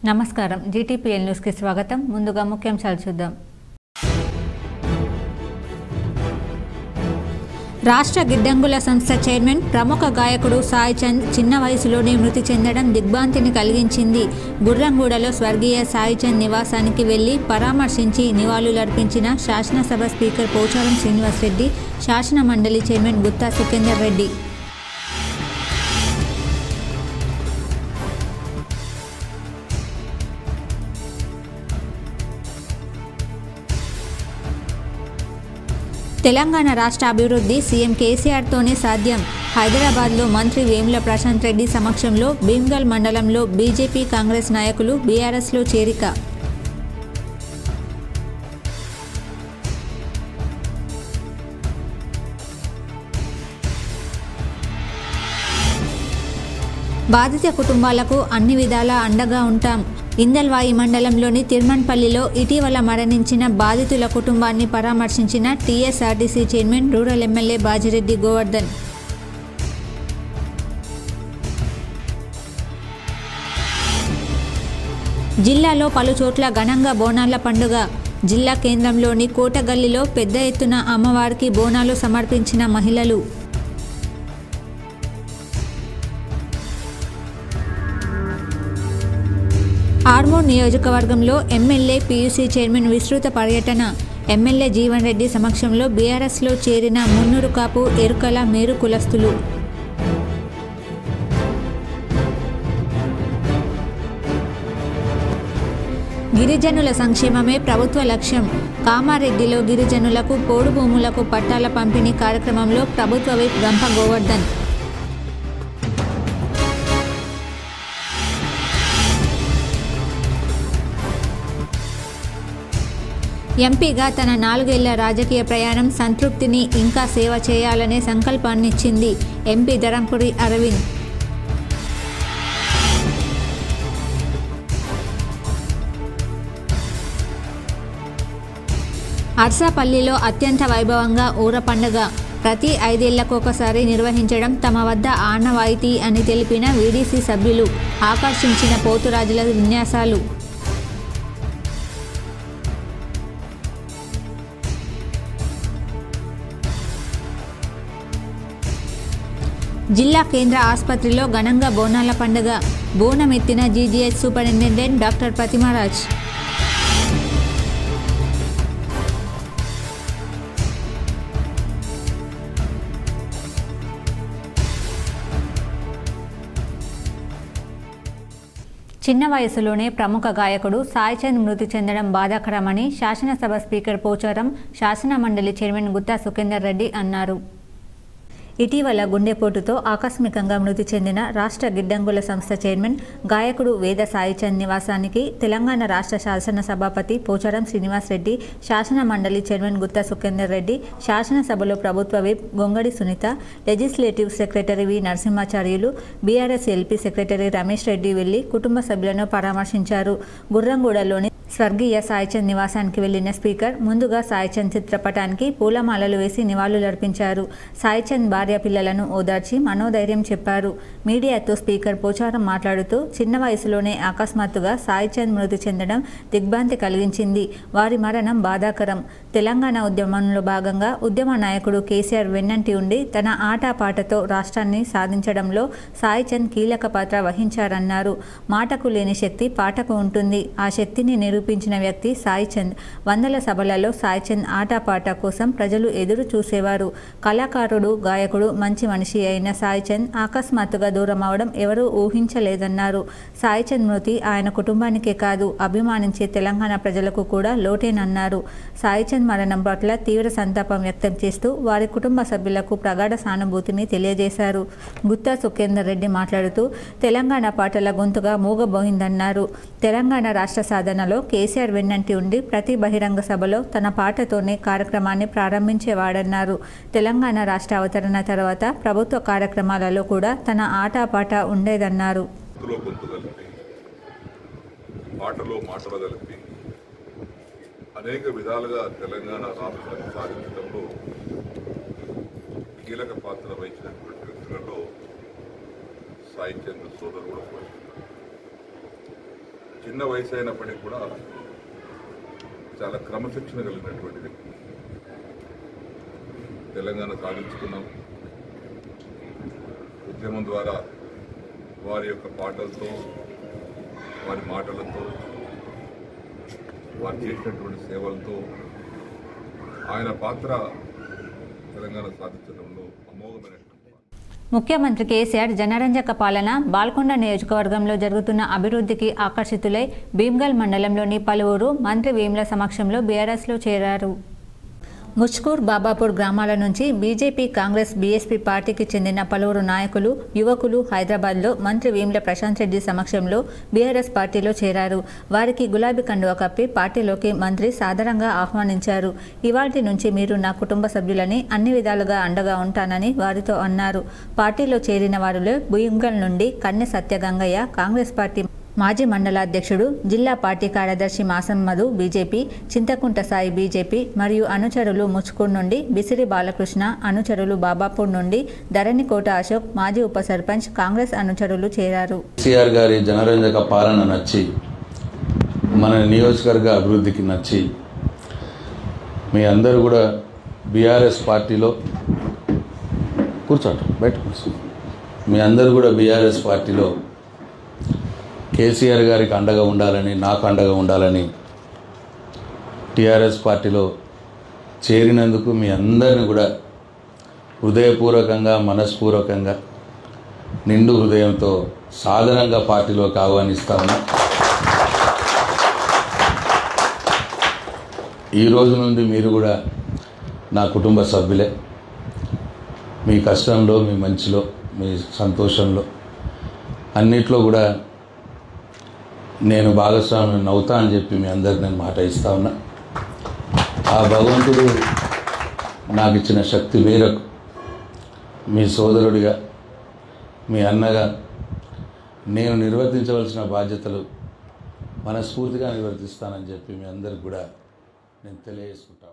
నమస్కారం జీటీపీఎల్ న్యూస్కి స్వాగతం ముందుగా ముఖ్యాంశాలు చూద్దాం రాష్ట్ర గిడ్డంగుల సంస్థ చైర్మన్ ప్రముఖ గాయకుడు సాయి చంద్ చిన్న వయసులోనే మృతి చెందడం దిగ్భ్రాంతిని కలిగించింది గుర్రంగూడలో స్వర్గీయ సాయి చంద్ నివాసానికి వెళ్లి పరామర్శించి నివాళులర్పించిన శాసనసభ స్పీకర్ పోచారం శ్రీనివాసరెడ్డి శాసన మండలి చైర్మన్ గుత్తా సుఖేందర్ రెడ్డి తెలంగాణ రాష్ట్ర అభివృద్ధి సీఎం కేసీఆర్తోనే సాధ్యం హైదరాబాద్లో మంత్రి వేముల ప్రశాంత్ రెడ్డి సమక్షంలో భీమ్గల్ మండలంలో బీజేపీ కాంగ్రెస్ నాయకులు బీఆర్ఎస్లో చేరిక బాధిత కుటుంబాలకు అన్ని విధాలా అండగా ఉంటాం ఇందల్వాయి మండలంలోని తిరుమన్పల్లిలో ఇటీవల మరణించిన బాధితుల కుటుంబాన్ని పరామర్శించిన TSRTC chairman rural MLA Bajireddy Govardhan జిల్లాలో పలు చోట్ల ఘనంగా బోనాల పండుగ జిల్లా కేంద్రంలోని కోటగల్లిలో పెద్ద ఎత్తున అమ్మవారికి బోనాలు సమర్పించిన మహిళలు ఆర్మూర్ నియోజకవర్గంలో ఎమ్మెల్యే పీయూసీ చైర్మన్ విస్తృత పర్యటన ఎమ్మెల్యే జీవన్ రెడ్డి సమక్షంలో బీఆర్ఎస్లో చేరిన మున్నూరు కాపు ఎరుకల మేరు కులస్తులు గిరిజనుల సంక్షేమమే ప్రభుత్వ లక్ష్యం కామారెడ్డిలో గిరిజనులకు పోడు భూములకు పట్టాల పంపిణీ కార్యక్రమంలో ప్రభుత్వ విప్ గంప గోవర్ధన్ ఎంపీగా తన నాలుగేళ్ల రాజకీయ ప్రయాణం సంతృప్తిని ఇంకా సేవ చేయాలనే సంకల్పాన్నిచ్చింది ఎంపీ ధరంపురి అరవింద్ అర్సాపల్లిలో అత్యంత వైభవంగా ఊర పండుగ ప్రతి ఐదేళ్లకొకసారి నిర్వహించడం తమ వద్ద ఆనవాయితీ అని తెలిపిన వీడీసీ సభ్యులు ఆకర్షించిన పోతురాజుల విన్యాసాలు జిల్లా కేంద్ర ఆసుపత్రిలో ఘనంగా బోనాల పండుగ బోనం ఎత్తిన జీజీహెచ్ సూపరింటెండెంట్ డాక్టర్ ప్రతిమారాజ్ చిన్న వయసులోనే ప్రముఖ గాయకుడు సాయిచంద్ మృతి చెందడం బాధాకరమని శాసనసభ స్పీకర్ పోచారం శాసన మండలి చైర్మన్ గుత్తా సుఖేందర్ రెడ్డి అన్నారు ఇటీవల గుండెపోటుతో ఆకస్మికంగా మృతి చెందిన రాష్ట్ర గిడ్డంగుల సంస్థ చైర్మన్ గాయకుడు వేద సాయిచంద్ నివాసానికి తెలంగాణ రాష్ట్ర శాసన సభాపతి పోచారం శ్రీనివాసరెడ్డి శాసన మండలి చైర్మన్ గుత్తా సుఖేందర్ రెడ్డి శాసనసభలో ప్రభుత్వ whip Gongidi Sunitha legislative secretary V Narasimhacharyulu BRS LP secretary Ramesh Reddy వెళ్లి కుటుంబ సభ్యులను పరామర్శించారు గుర్రంగూడలోని స్వర్గీయ సాయిచంద్ నివాసానికి వెళ్లిన స్పీకర్ ముందుగా సాయిచంద్ చిత్రపటానికి పూలమాలలు వేసి నివాళులర్పించారు సాయిచంద్ భార్య పిల్లలను ఓదార్చి మనోధైర్యం చెప్పారు మీడియాతో స్పీకర్ పోచారం మాట్లాడుతూ చిన్న వయసులోనే అకస్మాత్తుగా సాయిచంద్ మృతి చెందడం దిగ్భ్రాంతి కలిగించింది వారి మరణం బాధాకరం తెలంగాణ ఉద్యమంలో భాగంగా ఉద్యమ నాయకుడు కేసీఆర్ వెన్నంటి ఉండి తన ఆటపాటతో రాష్ట్రాన్ని సాధించడంలో సాయిచంద్ కీలక పాత్ర వహించారన్నారు మాటకు లేని శక్తి పాటకు ఉంటుంది ఆ శక్తిని నిరూపించిన వ్యక్తి సాయిచంద్ వందల సభలలో సాయిచంద్ ఆటపాట కోసం ప్రజలు ఎదురు చూసేవారు కళాకారుడు గాయకుడు మంచి మనిషి అయిన సాయిచంద్ అకస్మాత్తుగా దూరం అవడం ఎవరూ ఊహించలేదన్నారు సాయిచంద్ మృతి ఆయన కుటుంబానికే కాదు అభిమానించే తెలంగాణ ప్రజలకు కూడా లోటేనన్నారు సాయిచంద్ మరణం పట్ల తీవ్ర సంతాపం వ్యక్తం చేస్తూ వారి కుటుంబ సభ్యులకు ప్రగాఢ సానుభూతిని తెలియజేశారు గుత్తా సుఖేందర్ రెడ్డి మాట్లాడుతూ తెలంగాణ పాటల గొంతుగా మూగబోయిందన్నారు తెలంగాణ రాష్ట్ర సాధనలో కేసీఆర్ వెన్నంటి ఉండి ప్రతి బహిరంగ సభలో తన పాటతోనే కార్యక్రమాన్ని ప్రారంభించేవాడన్నారు తెలంగాణ రాష్ట్ర అవతరణ తర్వాత ప్రభుత్వ కార్యక్రమాలలో కూడా తన ఆటపాట ఉండేదన్నారు గొంతులో గొంతు కలిపి పాటలో మాటలు కలిపి అనేక విధాలుగా తెలంగాణ రాష్ట్రాన్ని సాధించడంలో కీలక పాత్ర వహించినటువంటి వ్యక్తులలో సాయి చంద్ర సోదరు కూడా ఒకరు. చిన్న వయసు అయినప్పటికీ కూడా చాలా క్రమశిక్షణ కలిగినటువంటి వ్యక్తి తెలంగాణ సాధించుకున్నాం ఉద్యమం ద్వారా వారి యొక్క పాటలతో వారి మాటలతో వారు చేసినటువంటి సేవలతో ఆయన పాత్ర తెలంగాణ సాధించడంలో అమోఘమైనటువంటి పాత్ర. ముఖ్యమంత్రి కేసీఆర్ జనరంజక పాలన బాల్కొండ నియోజకవర్గంలో జరుగుతున్న అభివృద్ధికి ఆకర్షితులై భీమ్గల్ మండలంలోని పలువురు మంత్రి వేముల సమక్షంలో బీఆర్ఎస్లో చేరారు ముచ్కూర్ బాబాపూర్ గ్రామాల నుంచి బీజేపీ కాంగ్రెస్ బీఎస్పీ పార్టీకి చెందిన పలువురు నాయకులు యువకులు హైదరాబాద్లో మంత్రి వేముల ప్రశాంత్ రెడ్డి సమక్షంలో బీఆర్ఎస్ పార్టీలో చేరారు వారికి గులాబీ కండువా కప్పి పార్టీలోకి మంత్రి సాదరంగా ఆహ్వానించారు ఇవాటి నుంచి మీరు నా కుటుంబ సభ్యులని అన్ని విధాలుగా అండగా ఉంటానని వారితో అన్నారు పార్టీలో చేరిన వారిలో బుయింగల్ నుండి కన్నె సత్యగంగయ్య కాంగ్రెస్ పార్టీ మాజీ మండలాధ్యక్షుడు జిల్లా పార్టీ కార్యదర్శి మాసం మధు బీజేపీ చింతకుంట సాయి బీజేపీ మరియు అనుచరులు ముచ్కూర్ నుండి బిసిరి బాలకృష్ణ అనుచరులు బాబాపూర్ నుండి ధరణికోట అశోక్ మాజీ ఉప సర్పంచ్ కాంగ్రెస్ అనుచరులు చేరారు కేసీఆర్ గారి జనరంజక పాలన నచ్చి మన నియోజకవర్గ అభివృద్ధికి నచ్చి మీ అందరూ కూడా బీఆర్ఎస్ పార్టీలో కూర్చోండి బయట కూర్చో మీ అందరూ కూడా బీఆర్ఎస్ పార్టీలో కేసీఆర్ గారికి అండగా ఉండాలని నాకు అండగా ఉండాలని టీఆర్ఎస్ పార్టీలో చేరినందుకు మీ అందరిని కూడా హృదయపూర్వకంగా మనస్పూర్వకంగా నిండు హృదయంతో సాధారణంగా పార్టీలోకి ఆహ్వానిస్తా ఉన్నా ఈ రోజు నుండి మీరు కూడా నా కుటుంబ సభ్యులే మీ కష్టంలో మీ మంచిలో మీ సంతోషంలో అన్నిట్లో కూడా నేను భాగస్వామ్యం అవుతా అని చెప్పి మీ అందరికి నేను మాట ఇస్తా ఉన్నా ఆ భగవంతుడు నాకు ఇచ్చిన శక్తి మేరకు మీ సోదరుడిగా మీ అన్నగా నేను నిర్వర్తించవలసిన బాధ్యతలు మనస్ఫూర్తిగా నిర్వర్తిస్తానని చెప్పి మీ అందరికి కూడా నేను తెలియజేసుకుంటాను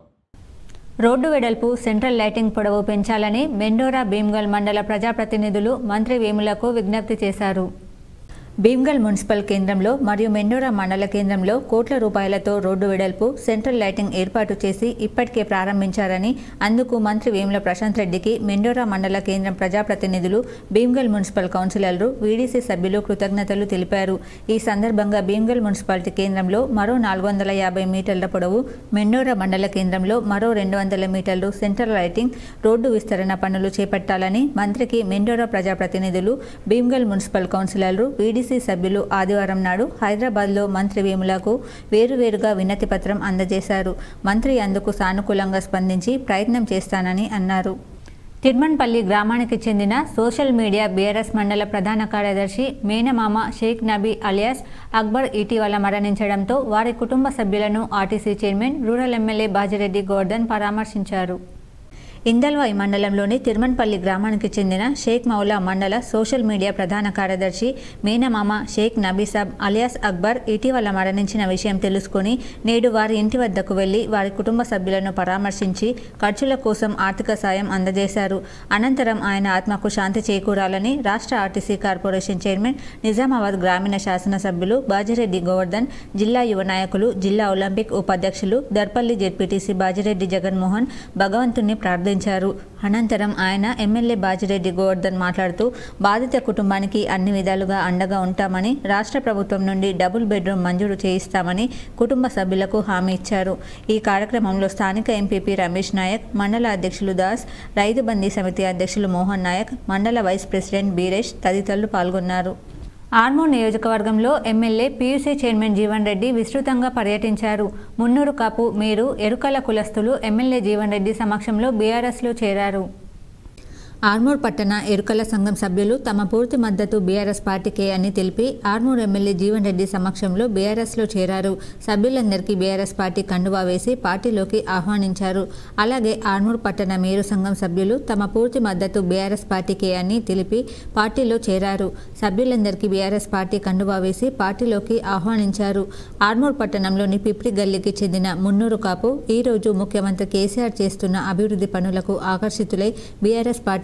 రోడ్డు వెడల్పు సెంట్రల్ లైటింగ్ పొడవు పెంచాలని మెండోరా భీమ్గల్ మండల ప్రజాప్రతినిధులు మంత్రి వేములకు విజ్ఞప్తి చేశారు భీమ్గల్ మున్సిపల్ కేంద్రంలో మరియు మెండోరా మండల కేంద్రంలో కోట్ల రూపాయలతో రోడ్డు వెడల్పు సెంట్రల్ లైటింగ్ ఏర్పాటు చేసి ఇప్పటికే ప్రారంభించారని అందుకు మంత్రి వేముల ప్రశాంత్ రెడ్డికి మెండోరా మండల కేంద్రం ప్రజాప్రతినిధులు భీమ్గల్ మున్సిపల్ కౌన్సిలర్లు వీడీసీ సభ్యులు కృతజ్ఞతలు తెలిపారు ఈ సందర్భంగా భీమ్గల్ మున్సిపాలిటీ కేంద్రంలో మరో నాలుగు వందల యాభై మీటర్ల పొడవు మెండోరా మండల కేంద్రంలో మరో రెండు వందల మీటర్లు సెంట్రల్ లైటింగ్ రోడ్డు విస్తరణ పనులు చేపట్టాలని మంత్రికి మెండోరా ప్రజాప్రతినిధులు భీమ్గల్ మున్సిపల్ కౌన్సిలర్లు వీడీసీ సభ్యులు ఆదివారం నాడు హైదరాబాద్లో మంత్రి వేములకు వేరువేరుగా వినతి పత్రం అందజేశారు మంత్రి అందుకు సానుకూలంగా స్పందించి ప్రయత్నం చేస్తానని అన్నారు తిర్మన్పల్లి గ్రామానికి చెందిన సోషల్ మీడియా బీఆర్ఎస్ మండల ప్రధాన కార్యదర్శి మేనమామ షేక్ నబీ అలియాస్ అక్బర్ ఇటీవల మరణించడంతో వారి కుటుంబ సభ్యులను RTC chairman rural MLA Bajireddy Gordhan పరామర్శించారు ఇందల్వాయి మండలంలోని తిరుమన్పల్లి గ్రామానికి చెందిన షేక్ మౌలా మండల సోషల్ మీడియా ప్రధాన కార్యదర్శి మేనమామ షేక్ నబీసాబ్ అలియాస్ అక్బర్ ఇటీవల మరణించిన విషయం తెలుసుకుని నేడు వారి ఇంటి వద్దకు వెళ్లి వారి కుటుంబ సభ్యులను పరామర్శించి ఖర్చుల కోసం ఆర్థిక సాయం అందజేశారు అనంతరం ఆయన ఆత్మకు శాంతి చేకూరాలని రాష్ట్ర ఆర్టీసీ కార్పొరేషన్ చైర్మన్ నిజామాబాద్ గ్రామీణ శాసనసభ్యులు బాజిరెడ్డి గోవర్ధన్ జిల్లా యువ నాయకులు జిల్లా ఒలింపిక్ ఉపాధ్యక్షులు దర్పల్లి జెడ్పీటీసీ బాజిరెడ్డి జగన్మోహన్ భగవంతుణ్ణి ప్రార్థించారు అనంతరం ఆయన ఎమ్మెల్యే బాజిరెడ్డి గోవర్ధన్ మాట్లాడుతూ బాధిత కుటుంబానికి అన్ని విధాలుగా అండగా ఉంటామని రాష్ట్ర ప్రభుత్వం నుండి డబుల్ బెడ్రూమ్ మంజూరు చేయిస్తామని కుటుంబ సభ్యులకు హామీ ఇచ్చారు ఈ కార్యక్రమంలో స్థానిక ఎంపీపీ రమేష్ నాయక్ మండల అధ్యక్షులు దాస్ రైతు బందీ సమితి అధ్యక్షులు మోహన్ నాయక్ మండల వైస్ ప్రెసిడెంట్ బీరేష్ తదితరులు పాల్గొన్నారు ఆర్మూర్ నియోజకవర్గంలో MLA PUC chairman Jeevan Reddy విస్తృతంగా పర్యటించారు మున్నూరు కాపు మీరు ఎరుకల కులస్తులు ఎమ్మెల్యే జీవన్ రెడ్డి సమక్షంలో బీఆర్ఎస్లో చేరారు ఆర్మూర్ పట్టణ ఎరుకల సంఘం సభ్యులు తమ పూర్తి మద్దతు బీఆర్ఎస్ పార్టీకే అని తెలిపి ఆర్మూర్ ఎమ్మెల్యే జీవన్ రెడ్డి సమక్షంలో బీఆర్ఎస్లో చేరారు సభ్యులందరికీ బీఆర్ఎస్ పార్టీ కండువా వేసి పార్టీలోకి ఆహ్వానించారు అలాగే ఆర్మూర్ పట్టణ మేరు సంఘం సభ్యులు తమ పూర్తి మద్దతు బీఆర్ఎస్ పార్టీకే అని తెలిపి పార్టీలో చేరారు సభ్యులందరికీ బీఆర్ఎస్ పార్టీ కండువా వేసి పార్టీలోకి ఆహ్వానించారు ఆర్మూర్ పట్టణంలోని పిప్రి గల్లీకి చెందిన మున్నూరు కాపు ఈ రోజు ముఖ్యమంత్రి కేసీఆర్ చేస్తున్న అభివృద్ధి పనులకు ఆకర్షితులై బీఆర్ఎస్ పార్టీలో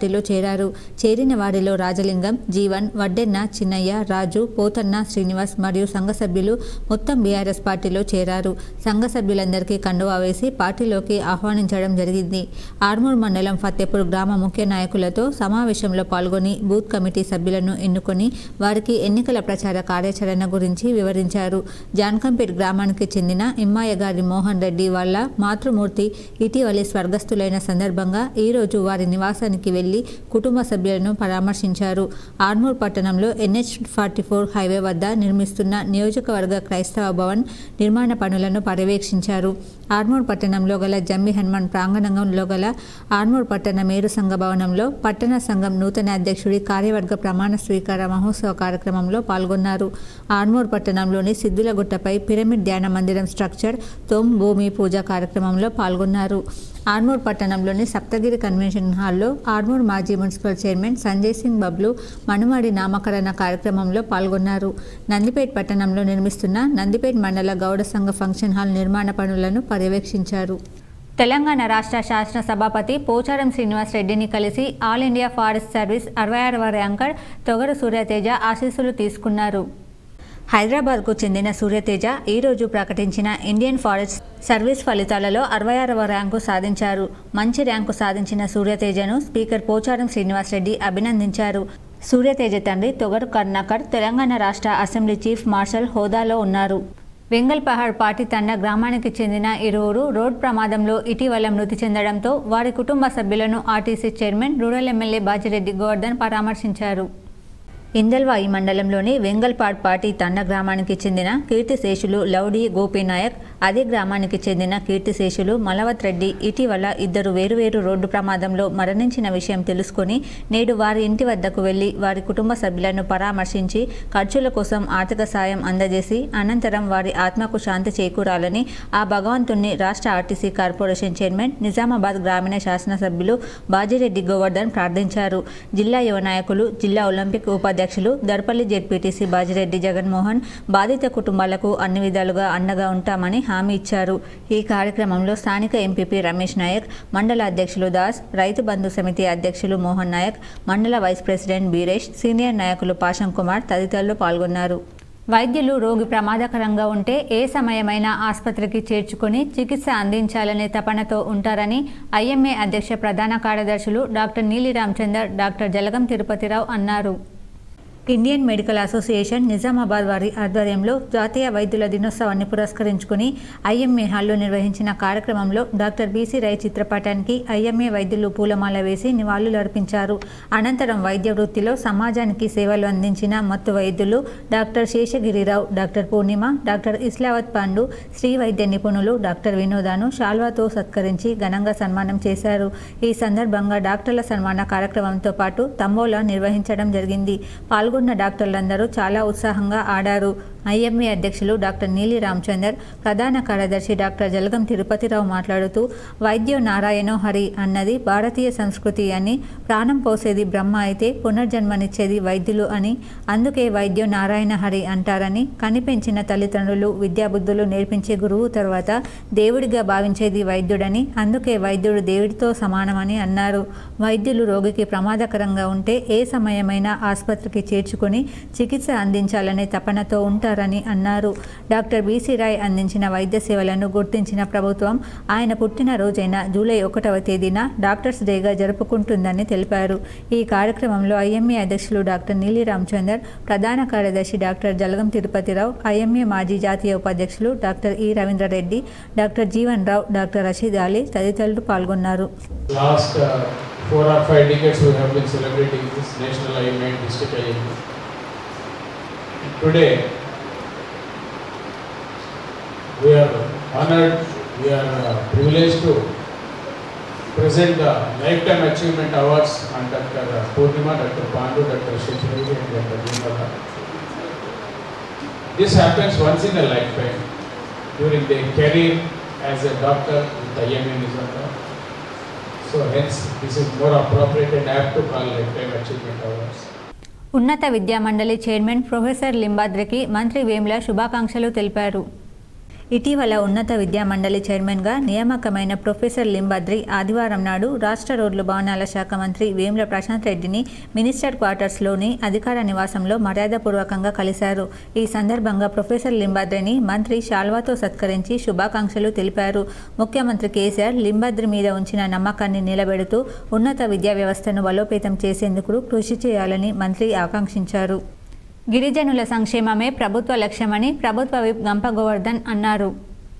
పార్టీలో చేరారు చేరిన వారిలో రాజలింగం జీవన్ వడ్డెన్న చిన్నయ్య రాజు పోతన్న శ్రీనివాస్ మరియు సంఘ సభ్యులు మొత్తం బీఆర్ఎస్ పార్టీలో చేరారు సంఘ సభ్యులందరికీ కండువా వేసి పార్టీలోకి ఆహ్వానించడం జరిగింది ఆర్మూర్ మండలం ఫతేపూర్ గ్రామ ముఖ్య నాయకులతో సమావేశంలో పాల్గొని బూత్ కమిటీ సభ్యులను ఎన్నుకొని వారికి ఎన్నికల ప్రచార కార్యాచరణ గురించి వివరించారు జాన్కంపేట్ గ్రామానికి చెందిన ఇమ్మాయ గారి మోహన్ రెడ్డి వాళ్ళ మాతృమూర్తి ఇటీవలే స్వర్గస్థులైన సందర్భంగా ఈరోజు వారి నివాసానికి వెళ్లి కుటుంబ సభ్యులను పరామర్శించారు ఆర్మూర్ పట్టణంలో ఎన్హెచ్ ఫార్టీ ఫోర్ హైవే వద్ద నిర్మిస్తున్న నియోజకవర్గ క్రైస్తవ భవన్ నిర్మాణ పనులను పర్యవేక్షించారు ఆర్మూర్ పట్టణంలో గల జమ్మి హనుమాన్ ప్రాంగణంలో గల ఆర్మూర్ పట్టణ మేరు సంఘ భవనంలో పట్టణ సంఘం నూతన అధ్యక్షుడి కార్యవర్గ ప్రమాణ స్వీకార మహోత్సవ కార్యక్రమంలో పాల్గొన్నారు ఆర్మూర్ పట్టణంలోని సిద్ధులగుట్టపై పిరమిడ్ ధ్యాన మందిరం స్ట్రక్చర్ తొమ్ భూమి పూజ కార్యక్రమంలో పాల్గొన్నారు ఆర్మూర్ పట్టణంలోని సప్తగిరి కన్వెన్షన్ హాల్లో ఆర్మూర్ మాజీ మున్సిపల్ చైర్మన్ సంజయ్ సింగ్ బబ్లు మనుమాడి నామకరణ కార్యక్రమంలో పాల్గొన్నారు నందిపేట్ పట్టణంలో నిర్మిస్తున్న నందిపేట్ మండల గౌడ సంఘ ఫంక్షన్ హాల్ నిర్మాణ పనులను పర్యవేక్షించారు తెలంగాణ రాష్ట్ర శాసన సభాపతి పోచారం శ్రీనివాస్ రెడ్డిని కలిసి ఆల్ ఇండియా ఫారెస్ట్ సర్వీస్ అరవై ఆరవ ర్యాంకర్ తొగరు సూర్యతేజ ఆశీస్సులు తీసుకున్నారు హైదరాబాద్కు చెందిన సూర్యతేజ ఈరోజు ప్రకటించిన ఇండియన్ ఫారెస్ట్ సర్వీస్ ఫలితాలలో అరవై ఆరవ ర్యాంకు సాధించారు మంచి ర్యాంకు సాధించిన సూర్యతేజను స్పీకర్ పోచారం శ్రీనివాసరెడ్డి అభినందించారు సూర్యతేజ తండ్రి తొగరు కర్ణాకర్ తెలంగాణ రాష్ట్ర అసెంబ్లీ చీఫ్ మార్షల్ హోదాలో ఉన్నారు వెంగల్ పహాడ్ పాటి తండ గ్రామానికి చెందిన ఇరువురు రోడ్ ప్రమాదంలో ఇటీవల మృతి చెందడంతో వారి కుటుంబ సభ్యులను RTC chairman rural MLA Bajireddy Govardhan పరామర్శించారు ఇందల్వాయి మండలంలోని వెంగల్పాడ్ పాటి తండ గ్రామానికి చెందిన కీర్తిశేషులు లౌడి గోపీనాయక్ అదే గ్రామానికి చెందిన కీర్తిశేషులు మలవత్ రెడ్డి ఇటీవల ఇద్దరు వేరువేరు రోడ్డు ప్రమాదంలో మరణించిన విషయం తెలుసుకొని నేడు వారి ఇంటి వద్దకు వెళ్లి వారి కుటుంబ సభ్యులను పరామర్శించి ఖర్చుల కోసం ఆర్థిక సాయం అందజేసి అనంతరం వారి ఆత్మకు శాంతి చేకూరాలని ఆ భగవంతుణ్ణి రాష్ట్ర ఆర్టీసీ కార్పొరేషన్ చైర్మన్ నిజామాబాద్ గ్రామీణ శాసనసభ్యులు బాజిరెడ్డి గోవర్ధన్ ప్రార్థించారు జిల్లా యువ నాయకులు జిల్లా ఒలింపిక్ ఉపాధ్యక్షులు దర్పల్లి జెడ్పీటీసీ బాజిరెడ్డి జగన్మోహన్ బాధిత కుటుంబాలకు అన్ని విధాలుగా అండగా ఉంటామని హామీ ఇచ్చారు ఈ కార్యక్రమంలో స్థానిక ఎంపీపీ రమేష్ నాయక్ మండల అధ్యక్షులు దాస్ రైతు బంధు సమితి అధ్యక్షులు మోహన్ నాయక్ మండల వైస్ ప్రెసిడెంట్ బీరేష్ సీనియర్ నాయకులు పాషం కుమార్ తదితరులు పాల్గొన్నారు వైద్యులు రోగి ప్రమాదకరంగా ఉంటే ఏ సమయమైనా ఆసుపత్రికి చేర్చుకుని చికిత్స అందించాలనే తపనతో ఉంటారని ఐఎంఏ అధ్యక్ష ప్రధాన కార్యదర్శులు డాక్టర్ నీలి రామచందర్ డాక్టర్ జలగం తిరుపతిరావు అన్నారు ఇండియన్ మెడికల్ అసోసియేషన్ నిజామాబాద్ వారి ఆధ్వర్యంలో జాతీయ వైద్యుల దినోత్సవాన్ని పురస్కరించుకుని ఐఎంఏ హాల్లో నిర్వహించిన కార్యక్రమంలో డాక్టర్ బీసీ రై చిత్రపటానికి ఐఎంఏ వైద్యులు పూలమాల వేసి నివాళులర్పించారు అనంతరం వైద్య వృత్తిలో సమాజానికి సేవలు అందించిన మత్తు వైద్యులు doctor Seshagirirao doctor Purnima doctor Islavath Pandu Shri వైద్య నిపుణులు డాక్టర్ వినోదాను షాల్వాతో సత్కరించి ఘనంగా సన్మానం చేశారు ఈ సందర్భంగా డాక్టర్ల సన్మాన కార్యక్రమంతో పాటు తంబోలా నిర్వహించడం జరిగింది పాల్గొన్న డాక్టర్లందరూ చాలా ఉత్సాహంగా ఆడారు ఐఎంఏ అధ్యక్షులు డాక్టర్ నీలి రామచందర్ ప్రధాన కార్యదర్శి డాక్టర్ జలగం తిరుపతిరావు మాట్లాడుతూ వైద్యో నారాయణో హరి అన్నది భారతీయ సంస్కృతి అని ప్రాణం పోసేది బ్రహ్మ అయితే పునర్జన్మనిచ్చేది వైద్యులు అని అందుకే వైద్యో నారాయణ హరి అంటారని కనిపెంచిన తల్లిదండ్రులు విద్యాబుద్ధులు నేర్పించే గురువు తర్వాత దేవుడిగా భావించేది వైద్యుడని అందుకే వైద్యుడు దేవుడితో సమానమని అన్నారు వైద్యులు రోగికి ప్రమాదకరంగా ఉంటే ఏ సమయమైనా ఆసుపత్రికి చేర్చుకొని చికిత్స అందించాలనే తపనతో ఉంటారని అన్నారు డాక్టర్ బీసీ రాయ్ అందించిన వైద్య సేవలను గుర్తించిన ప్రభుత్వం ఆయన పుట్టినరోజైన జూలై ఒకటవ తేదీన డాక్టర్స్ డేగా జరుపుకుంటుందని తెలిపారు ఈ కార్యక్రమంలో ఐఎంఏ అధ్యక్షులు డాక్టర్ నీలి రామచందర్ ప్రధాన కార్యదర్శి డాక్టర్ జలగం తిరుపతిరావు ఐఎంఏ మాజీ జాతీయ ఉపాధ్యక్షులు doctor E Raveendrareddy doctor Jeevan Rao doctor Rasheed Ali తదితరులు పాల్గొన్నారు Last uh, four or five decades we have been celebrating this national IMA and district IMA. Today, we are honored, we are uh, privileged to present the Lifetime Achievement Awards on Dr. Purnima, Dr. Pandu, Dr. Sheshwari and Dr. Jindala. This happens once in a lifetime during their career as a doctor with IMA Nizamabad. So hence, this is more appropriate and apt to call lifetime achievement awards. ఉన్నత విద్యా మండలి chairman professor లింబాద్రికి మంత్రి వేముల శుభాకాంక్షలు తెలిపారు ఇటీవల ఉన్నత విద్యా మండలి చైర్మన్గా నియామకమైన ప్రొఫెసర్ లింబద్రి ఆదివారం నాడు రాష్ట్ర రోడ్లు భవనాల శాఖ మంత్రి వేముల ప్రశాంత్ రెడ్డిని మినిస్టర్ క్వార్టర్స్లోని అధికార నివాసంలో మర్యాదపూర్వకంగా కలిశారు ఈ సందర్భంగా ప్రొఫెసర్ లింబద్రిని మంత్రి శాల్వాతో సత్కరించి శుభాకాంక్షలు తెలిపారు ముఖ్యమంత్రి కేసీఆర్ లింబద్రి మీద ఉంచిన నమ్మకాన్ని నిలబెడుతూ ఉన్నత విద్యా వ్యవస్థను బలోపేతం చేసేందుకు కృషి చేయాలని మంత్రి ఆకాంక్షించారు గిరిజనుల సంక్షేమమే ప్రభుత్వ లక్ష్యమని ప్రభుత్వ విప్ గంప గోవర్ధన్ అన్నారు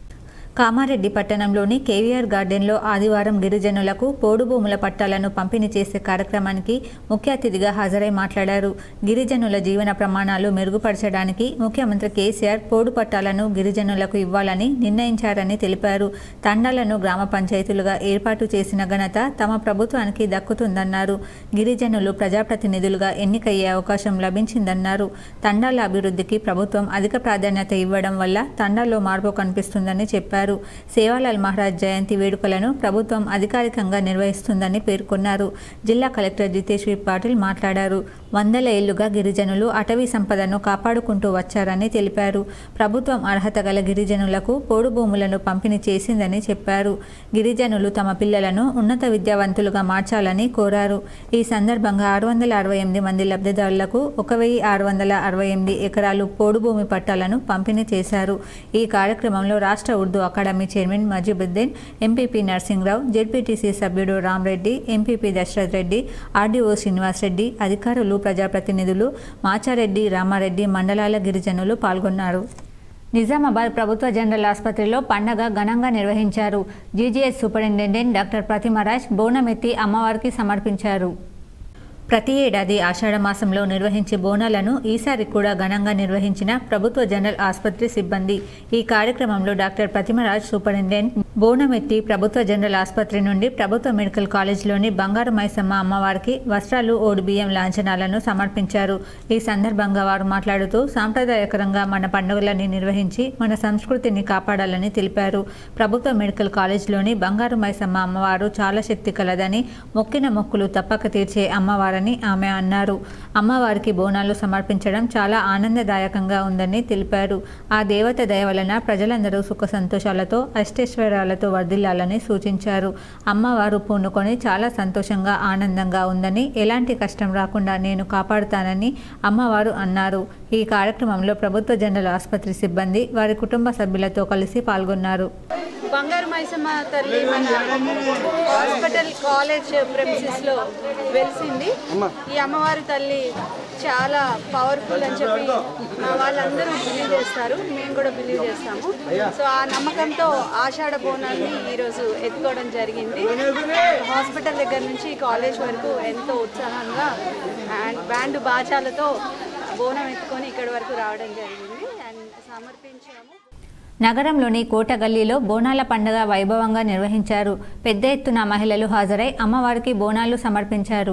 కామారెడ్డి పట్టణంలోని కేవీఆర్ గార్డెన్లో ఆదివారం గిరిజనులకు పోడు భూముల పట్టాలను పంపిణీ చేసే కార్యక్రమానికి ముఖ్య అతిథిగా హాజరై మాట్లాడారు గిరిజనుల జీవన ప్రమాణాలు మెరుగుపరచడానికి ముఖ్యమంత్రి కేసీఆర్ పోడు పట్టాలను గిరిజనులకు ఇవ్వాలని నిర్ణయించారని తెలిపారు తండాలను గ్రామ పంచాయతీలుగా ఏర్పాటు చేసిన ఘనత తమ ప్రభుత్వానికి దక్కుతుందన్నారు గిరిజనులు ప్రజాప్రతినిధులుగా ఎన్నికయ్యే అవకాశం లభించిందన్నారు తండాల అభివృద్ధికి ప్రభుత్వం అధిక ప్రాధాన్యత ఇవ్వడం వల్ల తండాల్లో మార్పు కనిపిస్తుందని చెప్పారు సేవాలాల్ మహారాజ్ జయంతి వేడుకలను ప్రభుత్వం అధికారికంగా నిర్వహిస్తుందని పేర్కొన్నారు జిల్లా కలెక్టర్ జితేష్ వి పాటిల్ మాట్లాడారు వందల ఏళ్లుగా గిరిజనులు అటవీ సంపదను కాపాడుకుంటూ వచ్చారని తెలిపారు ప్రభుత్వం అర్హత గల గిరిజనులకు పోడు భూములను పంపిణీ చేసిందని చెప్పారు గిరిజనులు తమ పిల్లలను ఉన్నత విద్యావంతులుగా మార్చాలని కోరారు ఈ సందర్భంగా ఆరు వందల అరవై ఎనిమిది మంది లబ్ధిదారులకు ఒక వెయ్యి ఆరు వందల అరవై ఎనిమిది ఎకరాలు పోడు భూమి పట్టాలను పంపిణీ చేశారు ఈ కార్యక్రమంలో రాష్ట్ర Urdu academy chairman Majeebuddin MPP Narsingrao ZPTC సభ్యుడు రామ్రెడ్డి ఎంపీపీ దశరథ్ రెడ్డి ఆర్డీఓ శ్రీనివాస్ రెడ్డి అధికారులు ప్రజాప్రతినిధులు మాచారెడ్డి రామారెడ్డి మండలాల గిరిజనులు పాల్గొన్నారు నిజామాబాద్ ప్రభుత్వ జనరల్ ఆసుపత్రిలో పండగ ఘనంగా నిర్వహించారు జీజీఎస్ సూపరింటెండెంట్ డాక్టర్ ప్రతిమరాజ్ బోనమెత్తి అమ్మవారికి సమర్పించారు ప్రతి ఏడాది ఆషాఢ మాసంలో నిర్వహించే బోనాలను ఈసారి కూడా ఘనంగా నిర్వహించిన ప్రభుత్వ జనరల్ ఆసుపత్రి సిబ్బంది ఈ కార్యక్రమంలో డాక్టర్ ప్రతిమరాజ్ సూపరింటెండెంట్ బోనమెత్తి ప్రభుత్వ జనరల్ ఆసుపత్రి నుండి ప్రభుత్వ మెడికల్ కాలేజ్లోని బంగారు మైసమ్మ అమ్మవారికి వస్త్రాలు ఓడి బియ్యం లాంఛనాలను సమర్పించారు ఈ సందర్భంగా వారు మాట్లాడుతూ సాంప్రదాయకరంగా మన పండుగలని నిర్వహించి మన సంస్కృతిని కాపాడాలని తెలిపారు ప్రభుత్వ మెడికల్ కాలేజ్లోని బంగారు మైసమ్మ అమ్మవారు చాలా శక్తి కలదని మొక్కిన మొక్కులు తప్పక తీర్చే అమ్మవారని ఆమె అన్నారు అమ్మవారికి బోనాలు సమర్పించడం చాలా ఆనందదాయకంగా ఉందని తెలిపారు ఆ దేవత దయ వలన ప్రజలందరూ సుఖ సంతోషాలతో అష్టైశ్వర్యాలతో వర్ధిల్లాలని సూచించారు అమ్మవారు పూనుకొని చాలా సంతోషంగా ఆనందంగా ఉందని ఎలాంటి కష్టం రాకుండా నేను కాపాడుతానని అమ్మవారు అన్నారు ఈ కార్యక్రమంలో ప్రభుత్వ జనరల్ ఆసుపత్రి సిబ్బంది వారి కుటుంబ సభ్యులతో కలిసి పాల్గొన్నారు బంగారు మైసమ్మ తల్లి మన హాస్పిటల్ కాలేజ్ ప్రెమిసెస్ లో వెలిసింది ఈ అమ్మవారి తల్లి చాలా పవర్ఫుల్ అని చెప్పి మా వాళ్ళందరూ బిలీవ్ చేస్తారు మేము కూడా బిలీవ్ చేస్తాము సో ఆ నమ్మకంతో ఆషాఢ బోనాన్ని ఈరోజు ఎత్తుకోవడం జరిగింది హాస్పిటల్ దగ్గర నుంచి కాలేజ్ వరకు ఎంతో ఉత్సాహంగా అండ్ బ్యాండ్ బాజాలతో బోనం ఎత్తుకొని ఇక్కడి వరకు రావడం జరిగింది అండ్ సమర్పించాము నగరంలోని కోటగల్లీలో బోనాల పండుగ వైభవంగా నిర్వహించారు పెద్ద ఎత్తున మహిళలు హాజరై అమ్మవారికి బోనాలు సమర్పించారు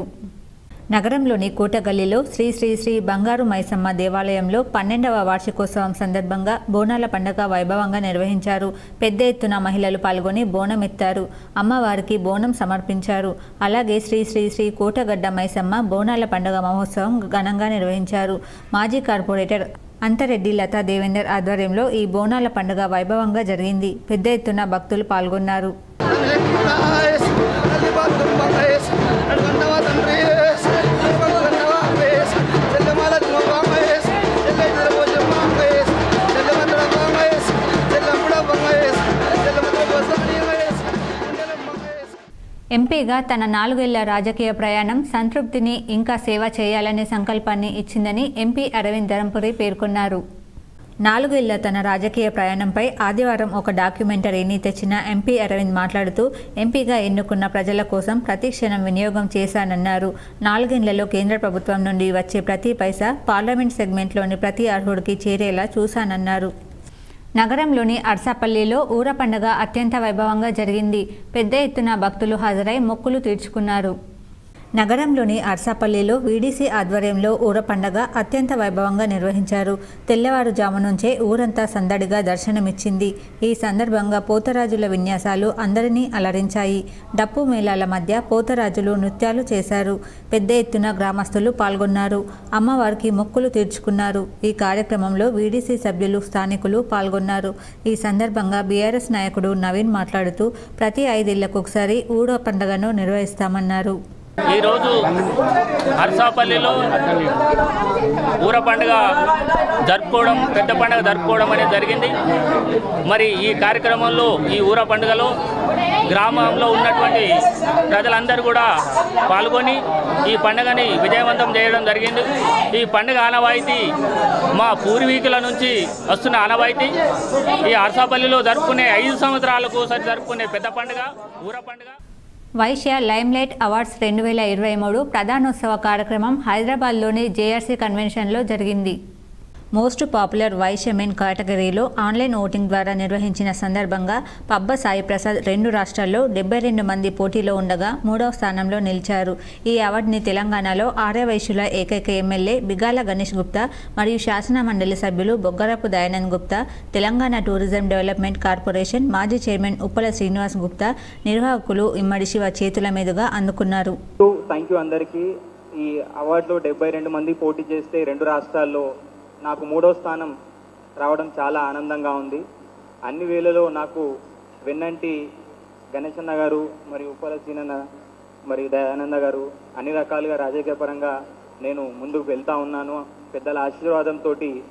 నగరంలోని కోటగల్లీలో శ్రీ శ్రీ శ్రీ బంగారు మైసమ్మ దేవాలయంలో పన్నెండవ వార్షికోత్సవం సందర్భంగా బోనాల పండుగ వైభవంగా నిర్వహించారు పెద్ద ఎత్తున మహిళలు పాల్గొని బోనం ఎత్తారు అమ్మవారికి బోనం సమర్పించారు అలాగే శ్రీ శ్రీ శ్రీ కోటగడ్డ మైసమ్మ బోనాల పండుగ మహోత్సవం ఘనంగా నిర్వహించారు మాజీ కార్పొరేటర్ అంతరెడ్డి లతా దేవేందర్ ఆధ్వర్యంలో ఈ బోనాల పండుగ వైభవంగా జరిగింది పెద్ద ఎత్తున భక్తులు పాల్గొన్నారు ఎంపీగా తన నాలుగేళ్ల రాజకీయ ప్రయాణం సంతృప్తిని ఇంకా సేవ చేయాలనే సంకల్పాన్ని ఇచ్చిందని ఎంపీ అరవింద్ ధరంపురి పేర్కొన్నారు నాలుగేళ్ల తన రాజకీయ ప్రయాణంపై ఆదివారం ఒక డాక్యుమెంటరీని తెచ్చిన ఎంపీ అరవింద్ మాట్లాడుతూ ఎంపీగా ఎన్నుకున్న ప్రజల కోసం ప్రతి క్షణం వినియోగం చేశానన్నారు నాలుగేళ్లలో కేంద్ర ప్రభుత్వం నుండి వచ్చే ప్రతి పైసా పార్లమెంట్ సెగ్మెంట్లోని ప్రతి అర్హుడికి చేరేలా చూశానన్నారు నగరంలోని అర్సాపల్లిలో ఊర పండుగ అత్యంత వైభవంగా జరిగింది పెద్ద ఎత్తున భక్తులు హాజరై మొక్కులు తీర్చుకున్నారు నగరంలోని అర్సాపల్లిలో వీడీసీ ఆధ్వర్యంలో ఊర పండగ అత్యంత వైభవంగా నిర్వహించారు తెల్లవారుజాము నుంచే ఊరంతా సందడిగా దర్శనమిచ్చింది ఈ సందర్భంగా పోతరాజుల విన్యాసాలు అందరినీ అలరించాయి డప్పు మేళాల మధ్య పోతరాజులు నృత్యాలు చేశారు పెద్ద ఎత్తున గ్రామస్తులు పాల్గొన్నారు అమ్మవారికి మొక్కులు తీర్చుకున్నారు ఈ కార్యక్రమంలో వీడీసీ సభ్యులు స్థానికులు పాల్గొన్నారు ఈ సందర్భంగా బీఆర్ఎస్ నాయకుడు నవీన్ మాట్లాడుతూ ప్రతి ఐదేళ్లకు ఒకసారి ఊడో పండుగను నిర్వహిస్తామన్నారు ఈరోజు హర్సాపల్లిలో ఊర పండుగ జరుపుకోవడం పెద్ద పండుగ జరుపుకోవడం అనేది జరిగింది మరి ఈ కార్యక్రమంలో ఈ ఊర పండుగలో గ్రామంలో ఉన్నటువంటి ప్రజలందరూ కూడా పాల్గొని ఈ పండుగని విజయవంతం చేయడం జరిగింది ఈ పండుగ ఆనవాయితీ మా పూర్వీకుల నుంచి వస్తున్న ఆనవాయితీ ఈ హర్సాపల్లిలో జరుపుకునే ఐదు సంవత్సరాలకు ఒకసారి జరుపుకునే పెద్ద పండుగ ఊర పండుగ వైశ్య లైమ్లైట్ అవార్డ్స్ రెండు వేల ఇరవై మూడు ప్రధానోత్సవ కార్యక్రమం హైదరాబాద్లోని జేఆర్సీ కన్వెన్షన్లో జరిగింది మోస్ట్ పాపులర్ వైశ్య మెన్ కేటగిరీలో ఆన్లైన్ ఓటింగ్ ద్వారా నిర్వహించిన సందర్భంగా పబ్బ సాయి ప్రసాద్ రెండు రాష్ట్రాల్లో డెబ్బై రెండు మంది పోటీలో ఉండగా మూడవ స్థానంలో నిలిచారు ఈ అవార్డుని తెలంగాణలో ఆర్య వైశ్యుల ఏకైక ఎమ్మెల్యే బిగాల గణేష్ గుప్తా మరియు శాసన మండలి సభ్యులు Boggarapu Dayanand Gupta Telangana tourism development corporation మాజీ చైర్మన్ ఉప్పల శ్రీనివాస్ గుప్తా నిర్వాహకులు ఇమ్మడి శివ చేతుల మీదుగా అందుకున్నారు థ్యాంక్ యూ అందరికీ ఈ అవార్డులో డెబ్బై రెండు మంది పోటీ చేస్తే రెండు రాష్ట్రాల్లో నాకు మూడో స్థానం రావడం చాలా ఆనందంగా ఉంది అన్ని వేళలో నాకు వెన్నంటి గణేశన్న గారు మరియు ఉప్పల సీనన్న మరియు దయానంద గారు అన్ని రకాలుగా రాజకీయ పరంగా నేను ముందుకు వెళ్తా ఉన్నాను పెద్దల ఆశీర్వాదంతో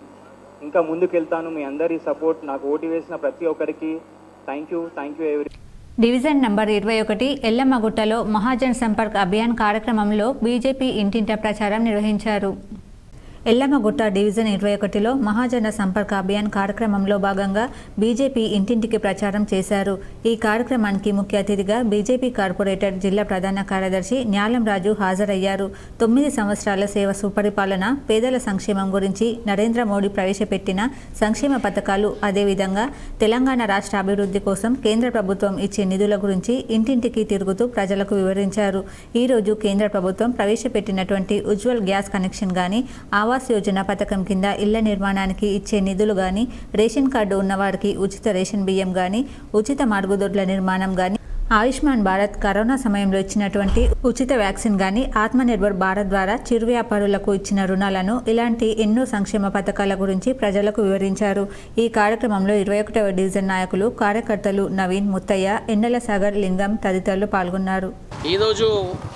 ఇంకా ముందుకు వెళ్తాను మీ అందరి సపోర్ట్ నాకు ఓటు వేసిన ప్రతి ఒక్కరికి థ్యాంక్ యూ థ్యాంక్ యూ ఎవరి డివిజన్ నంబర్ ఇరవై ఒకటి ఎల్లమ్మగుట్టలో మహాజన్ సంపర్క్ అభియాన్ కార్యక్రమంలో బీజేపీ ఇంటింట ప్రచారం నిర్వహించారు ఎల్లమ్మగుట్ట డివిజన్ ఇరవై ఒకటిలో మహాజన సంపర్క అభియాన్ కార్యక్రమంలో భాగంగా బీజేపీ ఇంటింటికి ప్రచారం చేశారు ఈ కార్యక్రమానికి ముఖ్య అతిథిగా బీజేపీ కార్పొరేటర్ జిల్లా ప్రధాన కార్యదర్శి న్యాలం రాజు హాజరయ్యారు తొమ్మిది సంవత్సరాల సేవ సుపరిపాలన పేదల సంక్షేమం గురించి నరేంద్ర మోడీ ప్రవేశపెట్టిన సంక్షేమ పథకాలు అదేవిధంగా తెలంగాణ రాష్ట్ర అభివృద్ధి కోసం కేంద్ర ప్రభుత్వం ఇచ్చే నిధుల గురించి ఇంటింటికి తిరుగుతూ ప్రజలకు వివరించారు ఈ రోజు కేంద్ర ప్రభుత్వం ప్రవేశపెట్టినటువంటి ఉజ్వల్ గ్యాస్ కనెక్షన్ గాని ఆవాస్ యోజన పథకం కింద ఇళ్ల నిర్మాణానికి ఇచ్చే నిధులు గాని రేషన్ కార్డు ఉన్నవారికి ఉచిత రేషన్ బియ్యం గాని ఉచిత మరుగుదొడ్ల నిర్మాణం గాని ఆయుష్మాన్ భారత్ కరోనా సమయంలో ఇచ్చినటువంటి ఉచిత వ్యాక్సిన్ గాని ఆత్మనిర్భర్ భారత్ ద్వారా చిరు వ్యాపారులకు ఇచ్చిన రుణాలను ఇలాంటి ఎన్నో సంక్షేమ పథకాల గురించి ప్రజలకు వివరించారు ఈ కార్యక్రమంలో ఇరవై ఒకటవ డివిజన్ నాయకులు కార్యకర్తలు నవీన్ ముత్తయ్య ఎండల సాగర్ లింగం తదితరులు పాల్గొన్నారు ఈరోజు